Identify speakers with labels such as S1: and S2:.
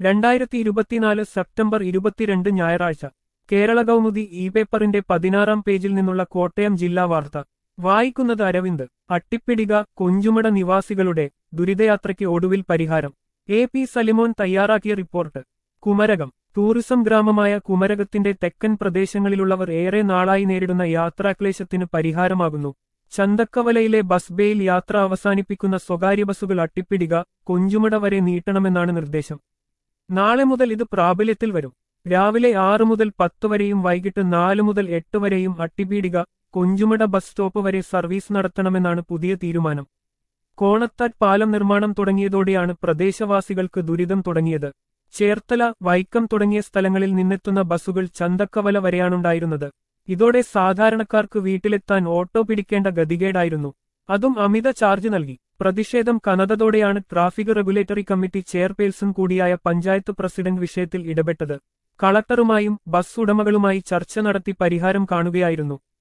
S1: രണ്ടായിരത്തി ഇരുപത്തിനാല് സെപ്റ്റംബർ ഇരുപത്തിരണ്ട് ഞായറാഴ്ച കേരള കൗമുദി ഇ പേപ്പറിന്റെ പതിനാറാം പേജിൽ നിന്നുള്ള കോട്ടയം ജില്ലാ വാർത്ത വായിക്കുന്നത് അരവിന്ദ് അട്ടിപ്പിടിക കൊഞ്ചുമട നിവാസികളുടെ ദുരിതയാത്രയ്ക്ക് ഒടുവിൽ പരിഹാരം എ പി സലിമോൻ തയ്യാറാക്കിയ റിപ്പോർട്ട് കുമരകം ടൂറിസം ഗ്രാമമായ കുമരകത്തിന്റെ തെക്കൻ പ്രദേശങ്ങളിലുള്ളവർ ഏറെ നാളായി നേരിടുന്ന യാത്രാക്ലേശത്തിന് പരിഹാരമാകുന്നു ചന്തക്കവലയിലെ ബസ് ബേയിൽ യാത്ര അവസാനിപ്പിക്കുന്ന സ്വകാര്യ ബസ്സുകൾ അട്ടിപ്പിടിക കൊഞ്ചുമട വരെ നീട്ടണമെന്നാണ് നിർദ്ദേശം നാളെ മുതൽ ഇത് പ്രാബല്യത്തിൽ വരും രാവിലെ ആറ് മുതൽ പത്ത് വരെയും വൈകിട്ട് നാല് മുതൽ എട്ട് വരെയും അട്ടിപ്പീടിക കൊഞ്ചുമട ബസ് സ്റ്റോപ്പ് വരെ സർവീസ് നടത്തണമെന്നാണ് പുതിയ തീരുമാനം കോണത്താറ്റ് പാലം നിർമ്മാണം തുടങ്ങിയതോടെയാണ് പ്രദേശവാസികൾക്ക് ദുരിതം തുടങ്ങിയത് ചേർത്തല വൈക്കം തുടങ്ങിയ സ്ഥലങ്ങളിൽ നിന്നെത്തുന്ന ബസ്സുകൾ ചന്തക്കവല വരെയാണുണ്ടായിരുന്നത് ഇതോടെ സാധാരണക്കാർക്ക് വീട്ടിലെത്താൻ ഓട്ടോ പിടിക്കേണ്ട ഗതികേടായിരുന്നു അതും അമിത ചാർജ് നൽകി പ്രതിഷേധം കനതതോടെയാണ് ട്രാഫിക് റെഗുലേറ്ററി കമ്മിറ്റി ചെയർപേഴ്സൺ കൂടിയായ പഞ്ചായത്ത് പ്രസിഡന്റ് വിഷയത്തിൽ ഇടപെട്ടത് കളക്ടറുമായും ബസ് ഉടമകളുമായി ചർച്ച നടത്തി പരിഹാരം കാണുകയായിരുന്നു